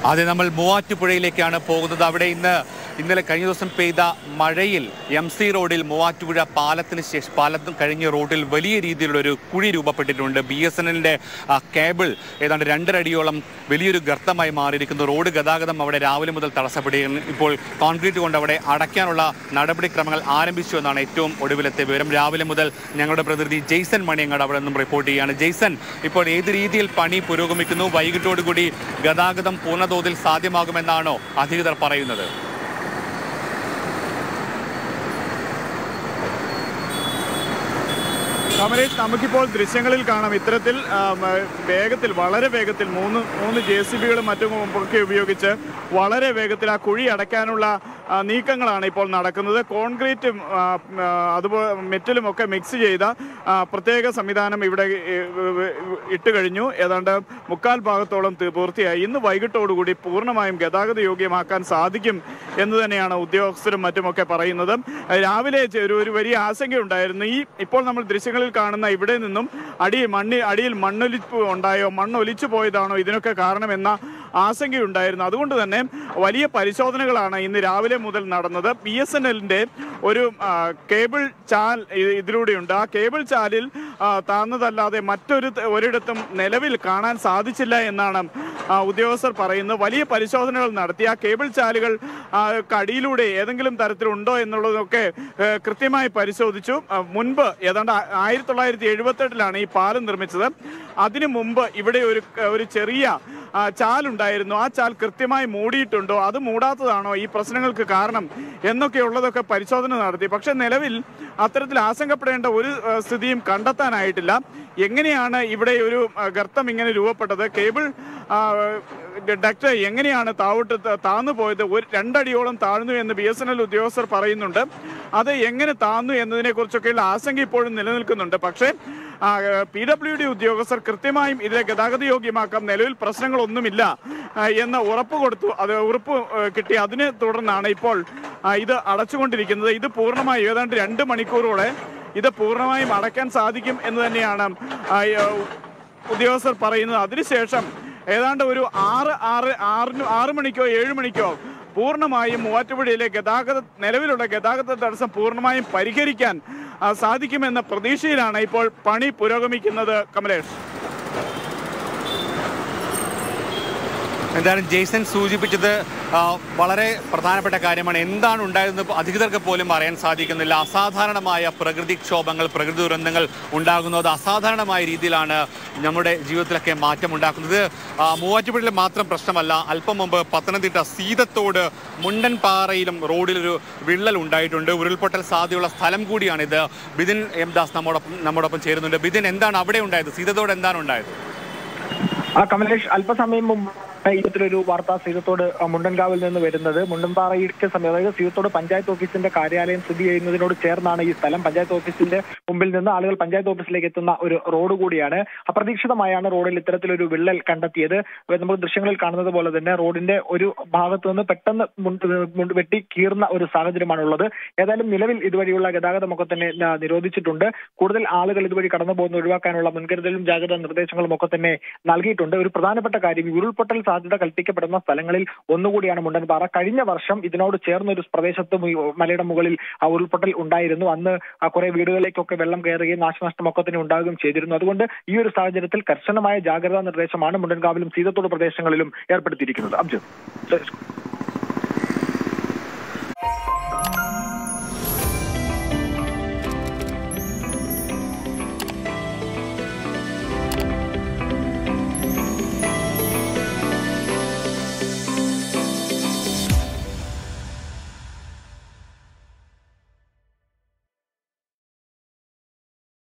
അതെ നമ്മൾ മൂവാറ്റുപുഴയിലേക്കാണ് പോകുന്നത് അവിടെ ഇന്ന് ഇന്നലെ കഴിഞ്ഞ ദിവസം പെയ്ത മഴയിൽ എം സി റോഡിൽ മൂവാറ്റുപുഴ പാലത്തിന് ശേഷം പാലത്തും കഴിഞ്ഞ റോഡിൽ വലിയ രീതിയിലുള്ള ഒരു കുഴി രൂപപ്പെട്ടിട്ടുണ്ട് ബി എസ് എൻ എല്ലിൻ്റെ കേബിൾ ഏതാണ്ട് രണ്ടരടിയോളം വലിയൊരു ഗർത്തമായി മാറിയിരിക്കുന്നു റോഡ് ഗതാഗതം അവിടെ രാവിലെ മുതൽ തടസ്സപ്പെടുകയാണ് ഇപ്പോൾ കോൺക്രീറ്റ് കൊണ്ട് അവിടെ അടയ്ക്കാനുള്ള നടപടിക്രമങ്ങൾ ആരംഭിച്ചു എന്നാണ് ഏറ്റവും ഒടുവിലത്തെ വിവരം രാവിലെ മുതൽ ഞങ്ങളുടെ പ്രതിനിധി ജെയ്സൺ മണിയങ്ങാട് അവിടെ നിന്നും റിപ്പോർട്ട് ചെയ്യുകയാണ് ജെയ്സൺ ഇപ്പോൾ ഏത് രീതിയിൽ പണി പുരോഗമിക്കുന്നു വൈകിട്ടോടുകൂടി ഗതാഗതം പൂർണ്ണതോതിൽ സാധ്യമാകുമെന്നാണോ അധികൃതർ പറയുന്നത് കമലേഷ് നമുക്കിപ്പോൾ ദൃശ്യങ്ങളിൽ കാണാം ഇത്തരത്തിൽ ആ, മ, വേഗത്തിൽ വളരെ വേഗത്തിൽ മൂന്ന് മൂന്ന് ജെ സി ബികളും മറ്റും ഒക്കെ ഉപയോഗിച്ച് വളരെ വേഗത്തിൽ ആ കുഴി അടയ്ക്കാനുള്ള ആ, നീക്കങ്ങളാണ് ഇപ്പോൾ നടക്കുന്നത് കോൺക്രീറ്റും ആ, ആ, അതുപോലെ മെറ്റലും ഒക്കെ മിക്സ് ചെയ്ത ആ, പ്രത്യേക സംവിധാനം ഇവിടെ ഏ, ഏ, ഇട്ട് കഴിഞ്ഞു ഏതാണ്ട് മുക്കാൽ ഭാഗത്തോളം തീ- പൂർത്തിയായി ഇന്ന് വൈകിട്ടോടുകൂടി പൂർണ്ണമായും ഗതാഗത യോഗ്യമാക്കാൻ സാധിക്കും എന്ന് തന്നെയാണ് ഉദ്യോഗസ്ഥരും മറ്റുമൊക്കെ പറയുന്നത് രാവിലെ ചെ- ഒരു ഒരു വലിയ ആശങ്കയുണ്ടായിരുന്നു ഈ ഇപ്പോൾ നമ്മൾ ദൃശ്യങ്ങളിൽ കാണുന്ന ഇവിടെ നിന്നും അടി മണ്ണി അടിയിൽ മണ്ണൊലിപ്പ് ഉണ്ടായോ മണ്ണൊലിച്ചു പോയതാണോ ഇതിനൊക്കെ കാരണമെന്ന ആശങ്കയുണ്ടായിരുന്നു അതുകൊണ്ട് തന്നെ വലിയ പരിശോധനകളാണ് ഇന്ന് രാവിലെ മുതൽ നടന്നത് ബി എസ് എൻ എല്ലിന്റെ ഒരു ആ, കേബിൾ ചാൽ ഇ- ഇതിലൂടെയുണ്ട് ആ കേബിൾ ചാലിൽ ആ, താന്നതല്ലാതെ മറ്റൊരു ത- ഒരിടത്തും നിലവിൽ കാണാൻ സാധിച്ചില്ല എന്നാണ് ആ, ഉദ്യോഗസ്ഥർ പറയുന്നത് വലിയ പരിശോധനകൾ നടത്തി ആ കേബിൾ ചാലുകൾ ആ, കടിയിലൂടെ ഏതെങ്കിലും തരത്തിലുണ്ടോ എന്നുള്ളതൊക്കെ ഏ, കൃത്യമായി പരിശോധിച്ചു ആ, മുൻപ് ഏതാണ്ട് ആ- ആയിരത്തി തൊള്ളായിരത്തി എഴുപത്തെട്ടിലാണ് ഈ പാലം നിർമ്മിച്ചത് അതിനു മുമ്പ് ഇവിടെ ഒരു ഒരു ചെറിയ ആ, ചാലുണ്ടായിരുന്നു ആ ചാൽ കൃത്യമായി മൂടിയിട്ടുണ്ടോ അത് മൂടാത്തതാണോ ഈ പ്രശ്നങ്ങൾക്ക് കാരണം എന്നൊക്കെയുള്ളതൊക്കെ പരിശോധന നടത്തി പക്ഷെ നിലവിൽ അത്തരത്തിൽ ആശങ്കപ്പെടേണ്ട ഒരു ആ, സ്ഥിതിയും കണ്ടെത്താനായിട്ടില്ല എങ്ങനെയാണ് ഇവിടെ ഒരു ആ, ഗർത്തം ഇങ്ങനെ രൂപപ്പെട്ടത് കേബിൾ ആ, ഡക്ട് എങ്ങനെയാണ് താവോട്ട് ത- താന്നു പോയത് ഒരു രണ്ടടിയോളം താഴ്ന്നു എന്ന് ബി എസ് എൻ എൽ ഉദ്യോഗസ്ഥർ പറയുന്നുണ്ട് അത് എങ്ങനെ താന്നു എന്നതിനെ കുറിച്ചൊക്കെയുള്ള ആശങ്ക ഇപ്പോഴും നിലനിൽക്കുന്നുണ്ട് പക്ഷേ പി ഡബ്ല്യു ഡി ഉദ്യോഗസ്ഥർ കൃത്യമായും ഇതിനെ ഗതാഗത യോഗ്യമാക്കാം നിലവിൽ പ്രശ്നങ്ങളൊന്നുമില്ല ആ, എന്ന് ഉറപ്പ് കൊടുത്തു അത് ഉറപ്പ് ആ, കിട്ടി അതിനെ തുടർന്നാണ് ഇപ്പോൾ ആ, ഇത് അടച്ചുകൊണ്ടിരിക്കുന്നത് ഇത് പൂർണ്ണമായും ഏതാണ്ട് രണ്ട് മണിക്കൂറോടെ ഇത് പൂർണ്ണമായും അടയ്ക്കാൻ സാധിക്കും എന്ന് തന്നെയാണ് ആ, ആ, ഉദ്യോഗസ്ഥർ പറയുന്നത് അതിനുശേഷം ഏതാണ്ട് ഒരു ആറ് ആറ് ആറിന് ആറ് മണിക്കോ ഏഴ് മണിക്കോ പൂർണ്ണമായും മൂവാറ്റുപുഴയിലെ ഗതാഗത നിലവിലുള്ള ഗതാഗത തടസ്സം പൂർണ്ണമായും പരിഹരിക്കാൻ ആ, സാധിക്കുമെന്ന പ്രതീക്ഷയിലാണ് ഇപ്പോൾ പണി പുരോഗമിക്കുന്നത് കമലേഷ് എന്തായാലും ജെയ്സൺ സൂചിപ്പിച്ചത് ആ, വളരെ പ്രധാനപ്പെട്ട കാര്യമാണ് എന്താണ് ഉണ്ടായതെന്ന് ഇപ്പൊ അധികൃതർക്ക് പോലും അറിയാൻ സാധിക്കുന്നില്ല അസാധാരണമായ പ്രകൃതിക്ഷോഭങ്ങൾ പ്രകൃതി ദുരന്തങ്ങൾ ഉണ്ടാകുന്നത് അസാധാരണമായ രീതിയിലാണ് നമ്മുടെ ജീവിതത്തിലൊക്കെ മാറ്റം ഉണ്ടാക്കുന്നത് ആ, മൂവാറ്റുപുഴയിലെ മാത്രം പ്രശ്നമല്ല അല്പം മുമ്പ് പത്തനംതിട്ട സീതത്തോട് മുണ്ടൻപാറയിലും റോഡിലൊരു വിള്ളൽ ഉണ്ടായിട്ടുണ്ട് ഉരുൾപൊട്ടൽ സാധ്യതയുള്ള സ്ഥലം കൂടിയാണിത് ബിതിൻ എം ദാസ് നമ്മോടൊപ്പം നമ്മോടൊപ്പം ചേരുന്നുണ്ട് ബിതിൻ എന്താണ് അവിടെ ഉണ്ടായത് സീതത്തോട് എന്താണ് ഉണ്ടായത് ആ കമലേഷ് അല്പസമയം മുമ്പ് ഇത്തരത്തിലൊരു വാർത്താ സീതത്തോട് മുണ്ടൻകാവിൽ നിന്ന് വരുന്നത് മുണ്ടൻപാറയ്ക്ക് സമയം അതായത് സീതത്തോട് പഞ്ചായത്ത് ഓഫീസിന്റെ കാര്യാലയം സ്ഥിതി ചെയ്യുന്നതിനോട് ചേർന്നാണ് ഈ സ്ഥലം പഞ്ചായത്ത് ഓഫീസിന്റെ മുമ്പിൽ നിന്ന് ആളുകൾ പഞ്ചായത്ത് ഓഫീസിലേക്ക് എത്തുന്ന ഒരു റോഡ് കൂടിയാണ് അപ്രതീക്ഷിതമായാണ് റോഡിൽ ഇത്തരത്തിലൊരു വിള്ളൽ കണ്ടെത്തിയത് നമുക്ക് ദൃശ്യങ്ങളിൽ കാണുന്നത് പോലെ തന്നെ റോഡിന്റെ ഒരു ഭാഗത്ത് നിന്ന് പെട്ടെന്ന് മുണ്ട് മുണ്ട് വെട്ടി കീറുന്ന ഒരു സാഹചര്യമാണ് ഉള്ളത് ഏതായാലും നിലവിൽ ഇതുവഴിയുള്ള ഗതാഗതമൊക്കെ തന്നെ ആ, നിരോധിച്ചിട്ടുണ്ട് കൂടുതൽ ആളുകൾ ഇതുവഴി കടന്നു പോകുന്ന ഒഴിവാക്കാനുള്ള മുൻകരുതലും ജാഗ്രതാ നിർദ്ദേശങ്ങളും ഒക്കെ തന്നെ നൽകിയിട്ടുണ്ട് ഒരു പ്രധാനപ്പെട്ട കാര്യം ഈ ഉരുൾപൊട്ടൽ സാധ്യത കൽപ്പിക്കപ്പെടുന്ന സ്ഥലങ്ങളിൽ ഒന്നുകൂടിയാണ് മുണ്ടൻപാറ കഴിഞ്ഞ വർഷം ഇതിനോട് ചേർന്ന ഒരു പ്രദേശത്ത് ഈ മലയുടെ മുകളിൽ ആ ഉരുൾപൊട്ടൽ ഉണ്ടായിരുന്നു അന്ന് ആ കുറെ വീടുകളിലേക്കൊക്കെ വെള്ളം കയറുകയും നാശനഷ്ടമൊക്കെ തന്നെ ഉണ്ടാകുകയും ചെയ്തിരുന്നു അതുകൊണ്ട് ഈ ഒരു സാഹചര്യത്തിൽ കർശനമായ ജാഗ്രതാ നിർദ്ദേശമാണ് മുണ്ടൻകാവിലും സീതത്തോട് പ്രദേശങ്ങളിലും ഏർപ്പെടുത്തിയിരിക്കുന്നത് അബ്ജു